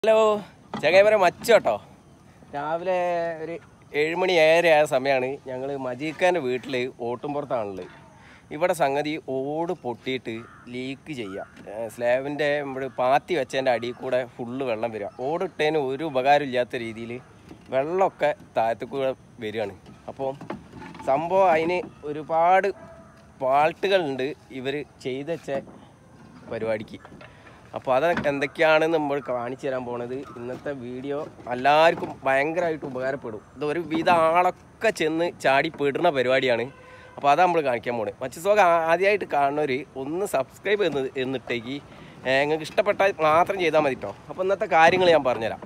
Hello ചങ്ങായിമരെ മച്ചോട്ടോ രാവിലെ ഒരു ഏഴുമണി ഏഴര ആയ സമയമാണ് ഞങ്ങൾ മജീഖാൻ്റെ വീട്ടിൽ ഓട്ടുംപുറത്താണുള്ളത് ഇവിടെ സംഗതി ഓട് പൊട്ടിയിട്ട് ലീക്ക് ചെയ്യുക സ്ലാബിൻ്റെ ഇവിടെ പാത്തി വെച്ചതിൻ്റെ അടിയിൽ കൂടെ ഫുള്ള് വെള്ളം വരിക ഓടിട്ടതിന് ഒരു ഉപകാരം ഇല്ലാത്ത രീതിയിൽ വെള്ളമൊക്കെ താഴത്തു കൂടെ വരികയാണ് അപ്പോൾ സംഭവം അതിന് ഒരുപാട് പാൾട്ടുകളുണ്ട് ഇവർ ചെയ്ത് വെച്ച പരിപാടിക്ക് അപ്പോൾ അത് എന്തൊക്കെയാണെന്ന് നമ്മൾ കാണിച്ചു തരാൻ പോണത് ഇന്നത്തെ വീഡിയോ എല്ലാവർക്കും ഭയങ്കരമായിട്ട് ഉപകാരപ്പെടും ഇത് ഒരു വിധ ആളൊക്കെ ചെന്ന് ചാടി പെടുന്ന പരിപാടിയാണ് അപ്പോൾ അതാ നമ്മൾ കാണിക്കാൻ പോണത് മച്ചസോക ആദ്യമായിട്ട് കാണുന്നവർ ഒന്ന് സബ്സ്ക്രൈബ് എന്ന് എന്നിട്ടേക്ക് നിങ്ങൾക്ക് ഇഷ്ടപ്പെട്ടാൽ മാത്രം ചെയ്താൽ മതി കേട്ടോ അപ്പോൾ ഇന്നത്തെ കാര്യങ്ങൾ ഞാൻ പറഞ്ഞുതരാം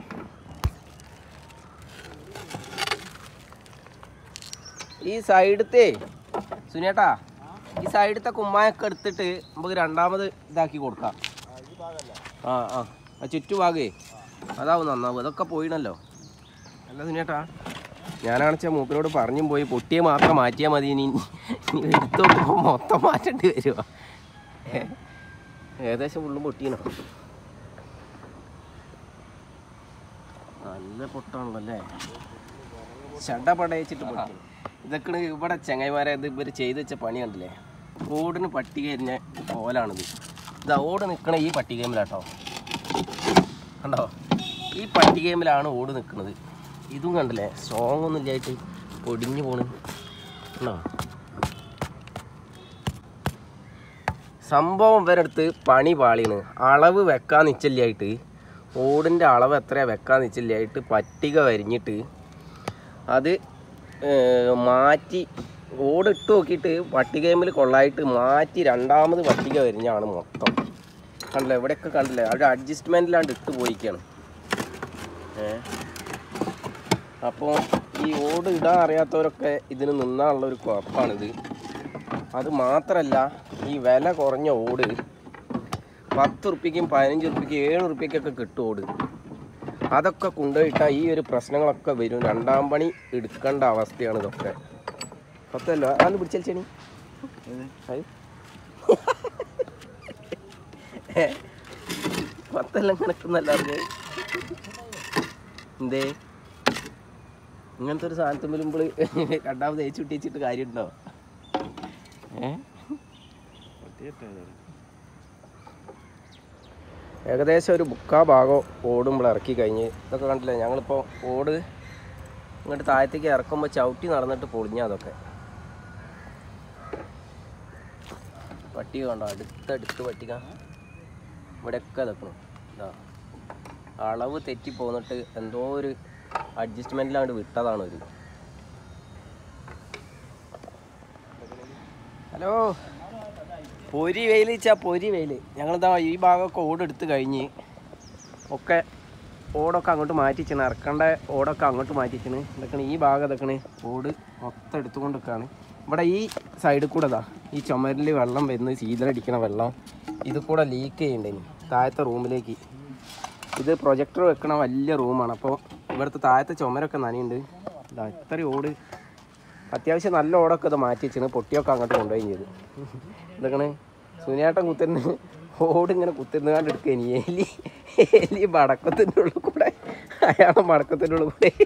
ഈ സൈഡത്തെ സുനേട്ടാ ഈ സൈഡത്തെ കുമ്മായൊക്കെ എടുത്തിട്ട് നമുക്ക് രണ്ടാമത് ഇതാക്കി കൊടുക്കാം ആ ആ ആ ചുറ്റുഭാഗേ അതാവും നന്നാവും അതൊക്കെ പോയിണല്ലോ അല്ല സുനേട്ടാ ഞാനാണെച്ചാൽ മൂപ്പരോട് പറഞ്ഞും പോയി പൊട്ടിയെ മാത്രം മാറ്റിയാൽ മതി ഇനി ഇനി എടുത്തു നോക്കുമ്പോൾ മൊത്തം മാറ്റേണ്ടി വരുമോ ഏകദേശം ഫുള്ളും പൊട്ടിയണോ നല്ല പൊട്ടാണല്ലോ അല്ലേ ചണ്ട പടയിച്ചിട്ട് പൊട്ടി ഇതൊക്കെ ഇവിടെ ചെങ്ങൈമാരെ ഇത് ഇവർ ചെയ്ത് വെച്ച പണി കണ്ടില്ലേ ഓടിന് പട്ടിക എരിഞ്ഞ പോലാണിത് ഇത് ഓട് നിൽക്കണ ഈ പട്ടികയിലാട്ടോ കണ്ടോ ഈ പട്ടികയിലാണ് ഓട് നിൽക്കുന്നത് ഇതും കണ്ടില്ലേ സ്ട്രോങ് ഒന്നും ഇല്ലായിട്ട് പൊടിഞ്ഞു പോണ് കണ്ടോ സംഭവം ഇവരടുത്ത് പണി പാളിയാണ് അളവ് വെക്കാൻ നിച്ചല്ലായിട്ട് ഓടിൻ്റെ അളവ് എത്രയാണ് വെക്കാൻ നിച്ചല്ലായിട്ട് പട്ടിക വരിഞ്ഞിട്ട് അത് ഏർ, മാറ്റി ഓടിട്ട് നോക്കിയിട്ട് പട്ടികയിൽ കൊള്ളായിട്ട് മാറ്റി രണ്ടാമത് പട്ടിക വരിഞ്ഞാണ് മൊത്തം കണ്ടില്ലേ ഇവിടെയൊക്കെ കണ്ടില്ലേ അവിടെ അഡ്ജസ്റ്റ്മെൻറ്റിലാണ്ട് ഇട്ട് പോയിക്കാണ് ഏ അപ്പോൾ ഈ ഓട് ഇടാൻ അറിയാത്തവരൊക്കെ ഇതിന് നിന്നാനുള്ള ഒരു കുഴപ്പമാണിത് അത് മാത്രമല്ല ഈ വില കുറഞ്ഞ ഓട് പത്ത് ഉറുപ്പിക്കും പതിനഞ്ച് ഉറുപ്പിക്കും ഏഴ് ഉറുപ്പിക്കൊക്കെ കിട്ടും ഓട് അതൊക്കെ കൊണ്ടുപോയിട്ടാൽ ഈ ഒരു പ്രശ്നങ്ങളൊക്കെ വരും രണ്ടാം പണി എടുക്കേണ്ട അവസ്ഥയാണ് ഇതൊക്കെ പത്തല്ലോ അന്ന് പിടിച്ചേണി പത്തെല്ലാം കണക്കുന്നല്ല അറിഞ്ഞ് എന്തേ ഇങ്ങനത്തെ ഒരു സാധനത്തിന് വരുമ്പോൾ രണ്ടാമത് ഏച്ചു വിട്ടിച്ചിട്ട് കാര്യമുണ്ടോ ഏ ഏകദേശം ഒരു മുക്കാ ഭാഗം ഓടുമ്പോൾ ഇറക്കി കഴിഞ്ഞ് ഇതൊക്കെ കണ്ടില്ലേ ഞങ്ങളിപ്പോൾ ഓട് ഇങ്ങോട്ട് താഴത്തേക്ക് ഇറക്കുമ്പോൾ ചവിട്ടി നടന്നിട്ട് പൊളിഞ്ഞ അതൊക്കെ പട്ടിക കണ്ടോ അടുത്തടുത്ത് പട്ടിക ഇവിടെയൊക്കെ നിൽക്കണം ഇതാ അളവ് തെറ്റി പോന്നിട്ട് എന്തോ ഒരു അഡ്ജസ്റ്റ്മെൻറ്റിലാണ്ട് വിട്ടതാണ് ഒരു ഹലോ പൊരി വെയിൽ വെച്ചാ പൊരി വെയിൽ ഞങ്ങളിതാ ഈ ഭാഗമൊക്കെ ഓടെടുത്ത് കഴിഞ്ഞ് ഒക്കെ ഓടൊക്കെ അങ്ങോട്ട് മാറ്റിച്ചാണ് ഇറക്കേണ്ട ഓടൊക്കെ അങ്ങോട്ട് മാറ്റിച്ചാണ് ഇതൊക്കെയാണ് ഈ ഭാഗം ഇതൊക്കെയാണ് ഓട് മൊത്തം എടുത്തുകൊണ്ട് നിൽക്കുകയാണ് ഇവിടെ ഈ സൈഡിൽ കൂടെ ഇതാ ഈ ചുമരിൽ വെള്ളം വരുന്ന സീതലടിക്കണ വെള്ളം ഇത് കൂടെ ലീക്ക് ചെയ്യണ്ടേനി താഴത്തെ റൂമിലേക്ക് ഇത് പ്രൊജക്ടർ വെക്കണ വലിയ റൂമാണ് അപ്പോൾ ഇവിടുത്തെ താഴത്തെ ചുമരൊക്കെ നനയുണ്ട് ഇതാ ഇത്രയും ഓട് അത്യാവശ്യം നല്ല ഓടൊക്കെ ഇത് മാറ്റി വെച്ചാണ് പൊട്ടിയൊക്കെ അങ്ങോട്ട് കൊണ്ടുപോയി ചെയ്തു ഇതൊക്കെയാണ് സുനിയേട്ടൻ കുത്തിരുന്ന് ഓട് ഇങ്ങനെ കുത്തിരുന്ന് കണ്ട് എടുക്കുകയാണ് എലി എലി മടക്കത്തിൻ്റെ ഉള്ളിൽ കൂടെ അയാളെ മടക്കത്തിൻ്റെ ഉള്ളിൽ കൂടെ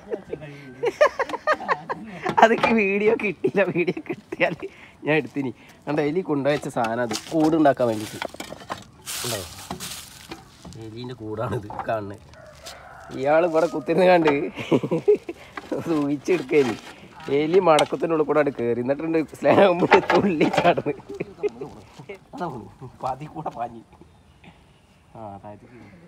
അതൊക്കെ വീഡിയോ കിട്ടിയില്ല വീഡിയോ കിട്ടിയാൽ ഞാൻ എടുത്തിനി കണ്ട എലി കൊണ്ടുവച്ച സാധനം അത് കൂടുണ്ടാക്കാൻ വേണ്ടിയിട്ട് ഉണ്ടോ എലീൻ്റെ കൂടാണിത് കാണുന്നത് ഇയാൾ ഇവിടെ കുത്തിരുന്ന് കണ്ട് സൂഹിച്ചെടുക്കേനി എലി മടക്കത്തിനുള്ളിൽ കൂടെ കയറി എന്നിട്ടുണ്ട് സ്ലാമ്പിൽ തുള്ളി ചാടുന്നു അതാ പോണു. പതി കൂടെ പാഞ്ഞി ആ അതായത്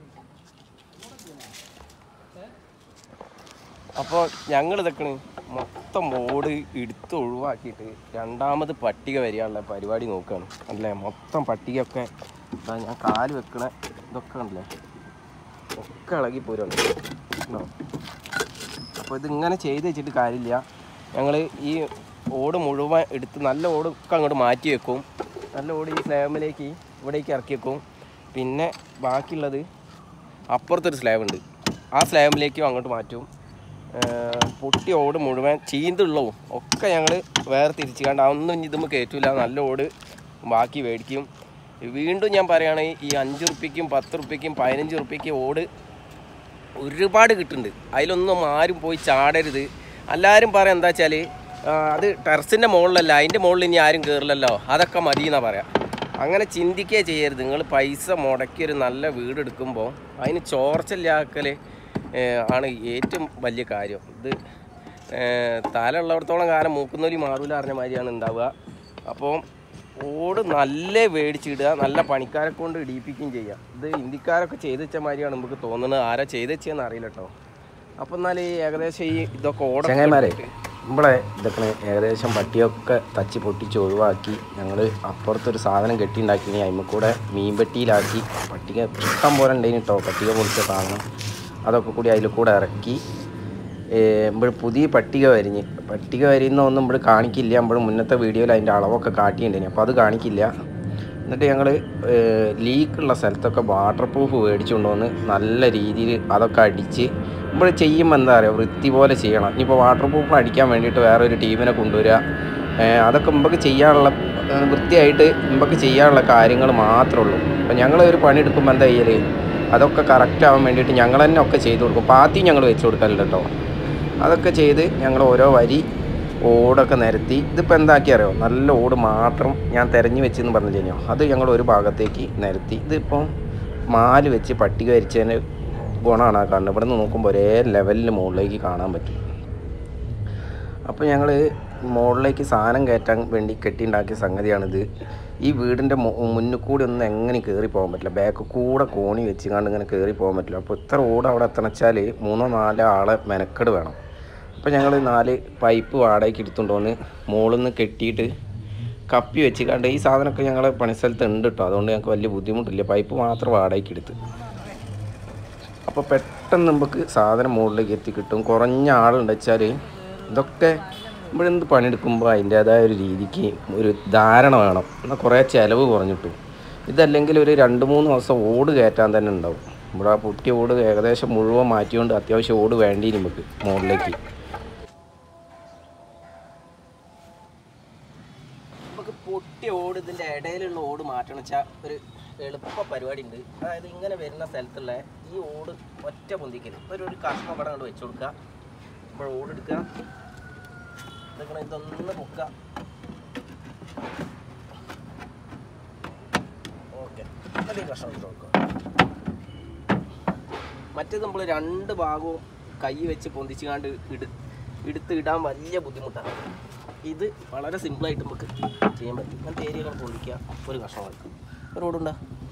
അപ്പോൾ ഞങ്ങൾ ഇതൊക്കെ മൊത്തം ഓട് എടുത്ത് ഒഴിവാക്കിയിട്ട് രണ്ടാമത് പട്ടിക വരികയുള്ള പരിപാടി നോക്കുകയാണ് അല്ലേ മൊത്തം പട്ടികയൊക്കെ ഇതാ ഞാൻ കാല് വെക്കണ ഇതൊക്കെ ഉണ്ടല്ലേ ഒക്കെ ഇളകി പോരുണ്ട് ഉണ്ടോ അപ്പോൾ ഇതിങ്ങനെ ചെയ്ത് വെച്ചിട്ട് കാര്യമില്ല ഞങ്ങൾ ഈ ഓട് മുഴുവൻ എടുത്ത് നല്ല ഓടൊക്കെ അങ്ങോട്ട് മാറ്റി വെക്കും നല്ല ഓട് ഈ സ്ലാബിലേക്ക് ഇവിടേക്ക് ഇറക്കി വെക്കും പിന്നെ ബാക്കിയുള്ളത് അപ്പുറത്തൊരു സ്ലാബ് ഉണ്ട് ആ സ്ലാബിലേക്കും അങ്ങോട്ട് മാറ്റും ഏർ പൊട്ടിയ ഓട് മുഴുവൻ ചീന്തുള്ളവും ഒക്കെ ഞങ്ങൾ വേറെ തിരിച്ചു കണ്ട് അതൊന്നും ഇനി ഇതുമ്പോൾ കയറ്റില്ല നല്ല ഓട് ബാക്കി മേടിക്കും വീണ്ടും ഞാൻ പറയുകയാണെങ്കിൽ ഈ അഞ്ച് റുപ്യക്കും പത്ത് റുപ്യക്കും പതിനഞ്ച് റുപ്യക്കും ഓട് ഒരുപാട് കിട്ടുന്നുണ്ട് അതിലൊന്നും ആരും പോയി ചാടരുത് എല്ലാവരും പറയാം എന്താ വെച്ചാൽ അത് ടെറസിൻ്റെ മുകളിലല്ല അതിൻ്റെ മുകളിൽ ഇനി ആരും കയറില്ലല്ലോ അതൊക്കെ മതി എന്നാ പറയാം അങ്ങനെ ചിന്തിക്കുകയേ ചെയ്യരുത് നിങ്ങൾ പൈസ മുടക്കി ഒരു നല്ല വീട് എടുക്കുമ്പോൾ അതിന് ചോർച്ചല്ലാക്കൽ ആണ് ഏറ്റവും വലിയ കാര്യം ഇത് ഏഹ്, തല ഉള്ളിടത്തോളം കാലം മൂക്കുന്നൊലി മാറൂല അറിഞ്ഞ മാതിരിയാണ് ഉണ്ടാവുക അപ്പോൾ ഓട് നല്ല മേടിച്ചിടുക നല്ല പണിക്കാരെ കൊണ്ട് ഇടിയിപ്പിക്കുകയും ചെയ്യാം ഇത് ഇന്ത്യക്കാരൊക്കെ ചെയ്ത് വെച്ച മാതിരിയാണ് നമുക്ക് തോന്നുന്നത് ആരാ ചെയ്ത് വെച്ചതെന്ന് അറിയില്ല കേട്ടോ അപ്പം എന്നാൽ ഈ ഏകദേശം ഈ ഇതൊക്കെ ഓട ചങ്ങന്മാരെ നമ്മളെ ഇതൊക്കെ ഏകദേശം പട്ടിയൊക്കെ തച്ച് പൊട്ടിച്ച് ഒഴിവാക്കി ഞങ്ങൾ അപ്പുറത്തൊരു സാധനം കെട്ടിണ്ടാക്കി അതിമ്മ കൂടെ മീൻപെട്ടിയിലാക്കി പട്ടിക ഇഷ്ടം പോലെ ഉണ്ടായിന് കേട്ടോ പട്ടിക പൊളിച്ച സാധനം അതൊക്കെ കൂടി അതിൽ കൂടെ ഇറക്കി നമ്മൾ പുതിയ പട്ടിക വരിഞ്ഞ് പട്ടിക വരിയുന്ന ഒന്നും നമ്മൾ കാണിക്കില്ല നമ്മൾ മുന്നത്തെ വീഡിയോയിൽ അതിൻ്റെ അളവൊക്കെ കാട്ടിയിട്ടുണ്ടായിരുന്നു അപ്പോൾ അത് കാണിക്കില്ല എന്നിട്ട് ഞങ്ങൾ ലീക്കുള്ള സ്ഥലത്തൊക്കെ വാട്ടർ പ്രൂഫ് മേടിച്ചുകൊണ്ട് വന്ന് നല്ല രീതിയിൽ അതൊക്കെ അടിച്ച് നമ്മൾ ചെയ്യുമ്പോൾ എന്താ പറയുക വൃത്തി പോലെ ചെയ്യണം ഇനിയിപ്പോൾ വാട്ടർ പ്രൂഫ് അടിക്കാൻ വേണ്ടിയിട്ട് വേറെ ഒരു ടീമിനെ കൊണ്ടുവരിക ഏഹ് അതൊക്കെ നമുക്ക് ചെയ്യാനുള്ള ഏഹ് വൃത്തിയായിട്ട് നമുക്ക് ചെയ്യാനുള്ള കാര്യങ്ങൾ മാത്രമേ ഉള്ളൂ അപ്പോൾ ഞങ്ങൾ ഒരു പണി എടുക്കുമ്പോൾ എന്താ ചെയ്യൽ അതൊക്കെ കറക്റ്റ് ആവാൻ വേണ്ടിയിട്ട് ഞങ്ങൾ തന്നെ ഒക്കെ ചെയ്ത് കൊടുക്കും പാത്തി ഞങ്ങൾ വെച്ച് കൊടുക്കലുണ്ട് കേട്ടോ അതൊക്കെ ചെയ്ത് ഞങ്ങൾ ഓരോ വരി ഓടൊക്കെ നിരത്തി ഇതിപ്പോൾ എന്താക്കി അറിയോ നല്ല ഓട് മാത്രം ഞാൻ തിരഞ്ഞു വെച്ചെന്ന് പറഞ്ഞു കഴിഞ്ഞാൽ അത് ഞങ്ങൾ ഒരു ഭാഗത്തേക്ക് നിരത്തി ഇതിപ്പോൾ മാല് വെച്ച് പട്ടിക വരിച്ചതിന് ഗുണമാണ് ആ കാണുന്നത് ഇവിടെ നിന്ന് നോക്കുമ്പോൾ ഒരേ ലെവലിൽ മുകളിലേക്ക് കാണാൻ പറ്റും അപ്പോൾ ഞങ്ങൾ മുകളിലേക്ക് സാധനം കയറ്റാൻ വേണ്ടി കെട്ടിയുണ്ടാക്കിയ സംഗതിയാണിത് ഈ വീടിൻ്റെ മുന്നിൽ കൂടി ഒന്നും എങ്ങനെ കയറി പോകാൻ പറ്റില്ല ബാക്ക് കൂടെ കോണി വെച്ച് കണ്ട് ഇങ്ങനെ കയറി പോകാൻ പറ്റില്ല അപ്പോൾ ഇത്ര ഓട് അവിടെ എത്തണച്ചാൽ മൂന്നോ നാലോ ആളെ മെനക്കെട് വേണം അപ്പോൾ ഞങ്ങൾ നാല് പൈപ്പ് വാടകയ്ക്ക് എടുത്തുകൊണ്ട് വന്ന് മുകളിൽ നിന്ന് കെട്ടിയിട്ട് കപ്പി വെച്ച് കണ്ട് ഈ സാധനമൊക്കെ ഞങ്ങളെ പണിസ്ഥലത്ത് ഉണ്ട് കേട്ടോ അതുകൊണ്ട് ഞങ്ങൾക്ക് വലിയ ബുദ്ധിമുട്ടില്ല പൈപ്പ് മാത്രം വാടകയ്ക്ക് എടുത്ത് അപ്പോൾ പെട്ടെന്ന് നമുക്ക് സാധനം മുകളിലേക്ക് എത്തി കിട്ടും കുറഞ്ഞ ആളുണ്ട് വെച്ചാൽ ഇതൊക്കെ ഇവിടെ എന്ത് പണിയെടുക്കുമ്പോൾ അതിൻ്റേതായ ഒരു രീതിക്ക് ഒരു ധാരണ വേണം എന്നാൽ കുറേ ചിലവ് കുറഞ്ഞിട്ടും ഇതല്ലെങ്കിൽ ഒരു രണ്ട് മൂന്ന് ദിവസം ഓട് കയറ്റാൻ തന്നെ ഉണ്ടാവും ഇവിടെ ആ പൊട്ടിയ ഓട് ഏകദേശം മുഴുവൻ മാറ്റിക്കൊണ്ട് അത്യാവശ്യം ഓട് വേണ്ടി നമുക്ക് മുകളിലേക്ക് നമുക്ക് പൊട്ടിയ ഓട് ഇതിൻ്റെ ഇടയിലുള്ള ഓട് മാറ്റണം വെച്ചാൽ ഒരു എളുപ്പ പരിപാടി ഉണ്ട് അതായത് ഇങ്ങനെ വരുന്ന സ്ഥലത്തുള്ള ഈ ഓട് ഒറ്റ പൊന്തിക്കൽ ഒരു ഒരു കഷ്ണം ഇവിടെ കൊണ്ട് വെച്ച് കൊടുക്കുക നമ്മൾ ഓട് എടുക്കുക ഇതൊക്കെ ഇതൊന്ന് പൊക്കുക ഓക്കെ എന്നിട്ട് ഈ കഷ്ണം ഇട്ട് കൊടുക്കുക മറ്റേത് നമ്മൾ രണ്ട് ഭാഗവും കൈ വെച്ച് പൊന്തിച്ചുകാണ്ട് ഇട് എടുത്ത് ഇടാൻ വലിയ ബുദ്ധിമുട്ടാണ് ഇത് വളരെ സിമ്പിളായിട്ട് നമുക്ക് ചെയ്യാൻ പറ്റും ഞാൻ തേരികൾ പൊന്തിക്കുക ഒരു കഷ്ണം വെക്കാം ഒരു റോഡുണ്ടാ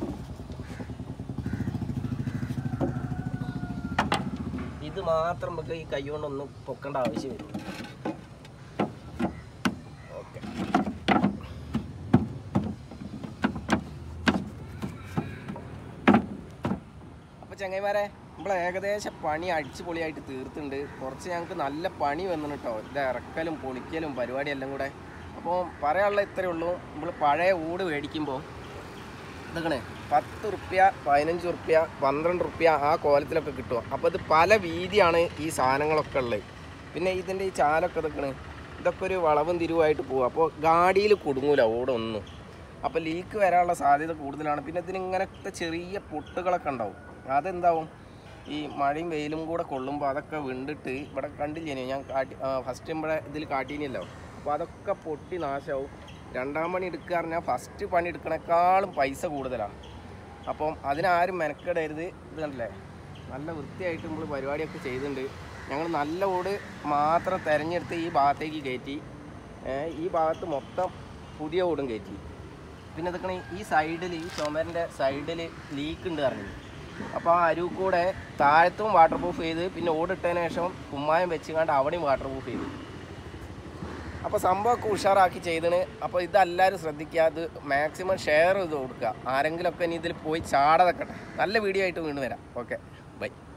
ഇത് മാത്രം നമുക്ക് ഈ കൈ കൊണ്ടൊന്നും പൊക്കേണ്ട ആവശ്യം വരും ഓക്കെ അപ്പോൾ ചങ്ങായിമാരെ നമ്മൾ ഏകദേശം പണി അടിച്ച് പൊളിയായിട്ട് തീർത്തുണ്ട് കുറച്ച് ഞങ്ങൾക്ക് നല്ല പണി വന്നു കേട്ടോ ഇത് ഇറക്കലും പൊളിക്കലും പരിപാടി എല്ലാം കൂടെ അപ്പോൾ പറയാനുള്ള ഇത്രയേ ഉള്ളൂ നമ്മൾ പഴയ ഊട് മേടിക്കുമ്പോൾ ഇതൊക്കെ പത്ത് റുപ്യ പതിനഞ്ച് റുപ്യ പന്ത്രണ്ട് റുപ്യ ആ കോലത്തിലൊക്കെ കിട്ടും അപ്പോൾ ഇത് പല വീതിയാണ് ഈ സാധനങ്ങളൊക്കെ ഉള്ളത് പിന്നെ ഇതിൻ്റെ ഈ ചാലൊക്കെ ഇതൊക്കെ ഇതൊക്കെ ഒരു വളവും തിരിവായിട്ട് പോകും അപ്പോൾ ഗാഡിയിൽ കുടുങ്ങൂല ഓടൊന്നും അപ്പോൾ ലീക്ക് വരാനുള്ള സാധ്യത കൂടുതലാണ് പിന്നെ ഇതിന് ഇങ്ങനത്തെ ചെറിയ പൊട്ടുകളൊക്കെ ഉണ്ടാവും അതെന്താവും ഈ മഴയും വെയിലും കൂടെ കൊള്ളുമ്പോൾ അതൊക്കെ വിണ്ടിട്ട് ഇവിടെ കണ്ടില്ലേ ഞാൻ കാട്ടി ഫസ്റ്റ് ഇവിടെ ഇതിൽ കാട്ടീനല്ലോ അപ്പോൾ അതൊക്കെ പൊട്ടി നാശമാവും രണ്ടാം പണി എടുക്കുക പറഞ്ഞാൽ ഫസ്റ്റ് പണി എടുക്കണേക്കാളും പൈസ കൂടുതലാണ് അപ്പം അതിനാരും മെനക്കെടരുത് ഇത് കണ്ടില്ലേ നല്ല വൃത്തിയായിട്ട് നമ്മൾ പരിപാടിയൊക്കെ ചെയ്തിട്ടുണ്ട് ഞങ്ങൾ നല്ല ഓട് മാത്രം തിരഞ്ഞെടുത്ത് ഈ ഭാഗത്തേക്ക് കയറ്റി ഏ, ഈ ഭാഗത്ത് മൊത്തം പുതിയ ഓടും കയറ്റി പിന്നെ ഇതൊക്കെ ഈ സൈഡിൽ ഈ ചുമരിൻ്റെ സൈഡിൽ ലീക്ക് ഉണ്ട് പറഞ്ഞു അപ്പോൾ ആ അരുവ് കൂടെ താഴത്തും വാട്ടർ പ്രൂഫ് ചെയ്ത് പിന്നെ ഓടിട്ടതിന് ശേഷം കുമ്മായം വെച്ചുകൊണ്ട് അവിടെയും വാട്ടർ പ്രൂഫ് ചെയ്തു അപ്പോൾ സംഭവമൊക്കെ ഉഷാറാക്കി ചെയ്തിന് അപ്പോൾ ഇതെല്ലാവരും ശ്രദ്ധിക്കുക അത് മാക്സിമം ഷെയർ ചെയ്ത് കൊടുക്കുക ആരെങ്കിലുമൊക്കെ ഇനി ഇതിൽ പോയി ചാടാതൊക്കെ നല്ല വീഡിയോ ആയിട്ട് വീണ്ടും വരാം ഓക്കെ ബൈ